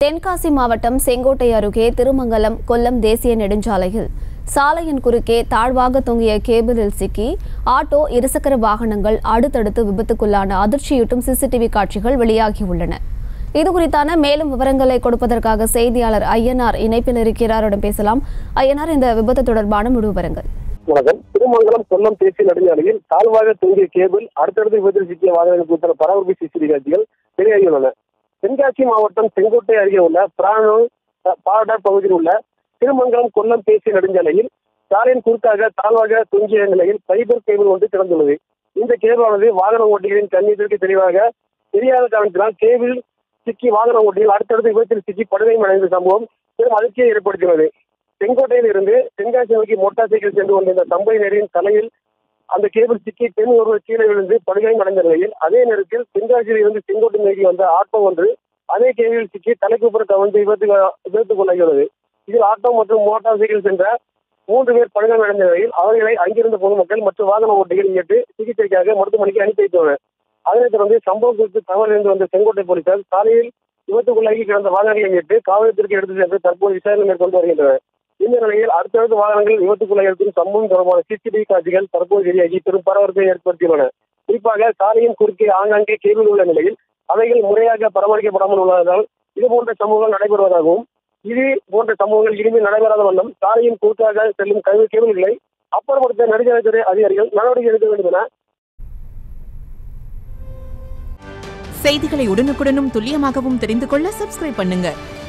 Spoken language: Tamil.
தென்காசி மாவட்டம் செங்கோட்டை அருகே திருமங்கலம் கொல்லம் தேசிய நெடுஞ்சாலையில் சாலையின் குறுக்கே தாழ்வாக தொங்கிய கேபிளில் சிக்கி ஆட்டோ இருசக்கர வாகனங்கள் அடுத்தடுத்து விபத்துக்குள்ளான அதிர்ச்சியூட்டும் சிசிடிவி காட்சிகள் வெளியாகியுள்ளன இது குறித்தான மேலும் விவரங்களை கொடுப்பதற்காக செய்தியாளர் ஐயனார் இணைப்பில் இருக்கிறாரிடம் பேசலாம் ஐயனார் இந்த விபத்து தொடர்பான முழு விவரங்கள் வணக்கம் திருமங்கலம் கொல்லம் தேசிய நெடுஞ்சாலையில் தாழ்வாக தொங்கிய கேபிள் அடுத்தடுத்து விபத்தில் சிக்கிய வாகனங்கள் குறித்த பராமரிப்பு சிசிடிவி காட்சிகள் வெளியாகியுள்ளன தென்காசி மாவட்டம் செங்கோட்டை அருகே உள்ள பிராணு பாடர் பகுதியில் உள்ள திருமங்கலம் கொல்லம் தேசிய நெடுஞ்சாலையில் சாலையின் குறுக்காக தாழ்வாக தொங்கிய நிலையில் ஃபைபர் கேபிள் ஒன்று கிடந்துள்ளது இந்த கேபிளானது வாகன ஓட்டிகளின் கண்ணீருக்கு தெளிவாக தெரியாத காரணத்தினால் கேபிள் சிக்கி வாகன ஓட்டிகள் அடுத்தடுத்து விபத்தில் சிக்கி படுகை அடைந்த சம்பவம் பெரும் அதிர்ச்சியை ஏற்படுத்தியுள்ளது செங்கோட்டையில் இருந்து தென்காசி நோக்கி மோட்டார் சைக்கிள் சென்று கொண்டிருந்த தம்பதியினரின் தலையில் அந்த கேபிள் சிக்கி பெண் ஒருவர் கீழே விழுந்து படுகாயம் அடைந்த நிலையில் அதே நேரத்தில் தென்காசியில் இருந்து செங்கோட்டை நோக்கி வந்த ஆட்டோ ஒன்று அதே கேபிள் சிக்கி தலைக்குப்புற கவிழ்ந்து விபத்து விபத்துக்குள்ளாகியுள்ளது இதில் ஆட்டோ மற்றும் மோட்டார் சைக்கிள் சென்ற மூன்று பேர் படுகாயம் அடைந்த நிலையில் அவர்களை அங்கிருந்த பொதுமக்கள் மற்றும் வாகன ஓட்டிகள் மீட்டு சிகிச்சைக்காக மருத்துவமனைக்கு அனுப்பி வைத்துள்ளனர் அதனைத் தொடர்ந்து சம்பவம் குறித்து தகவல் இருந்து வந்த செங்கோட்டை போலீசார் சாலையில் விபத்துக்குள்ளாகி கிடந்த வாகனங்களை மீட்டு காவலத்திற்கு எடுத்து சென்று தற்போது விசாரணை மேற்கொண்டு வருகின்றனர் இந்த நிலையில் அடுத்தடுத்த வாகனங்கள் விபத்துக்குள்ளாக இருக்கும் சம்பவம் தொடர்பான சிசிடிவி காட்சிகள் தற்போது வெளியாகி பெரும் பரபரப்பை ஏற்படுத்தியுள்ளன குறிப்பாக சாலையின் குறுக்கே ஆங்காங்கே கேபிள் உள்ள நிலையில் அவைகள் முறையாக பராமரிக்கப்படாமல் உள்ளதால் இது போன்ற சம்பவங்கள் நடைபெறுவதாகவும் இது போன்ற சம்பவங்கள் இனிமேல் நடைபெறாத வண்ணம் சாலையின் குறுக்காக செல்லும் கல்வி கேபிள்களை அப்புறப்படுத்த நெடுஞ்சாலைத்துறை அதிகாரிகள் நடவடிக்கை எடுக்க வேண்டும் என செய்திகளை உடனுக்குடனும் துல்லியமாகவும் தெரிந்து கொள்ள சப்ஸ்கிரைப் பண்ணுங்க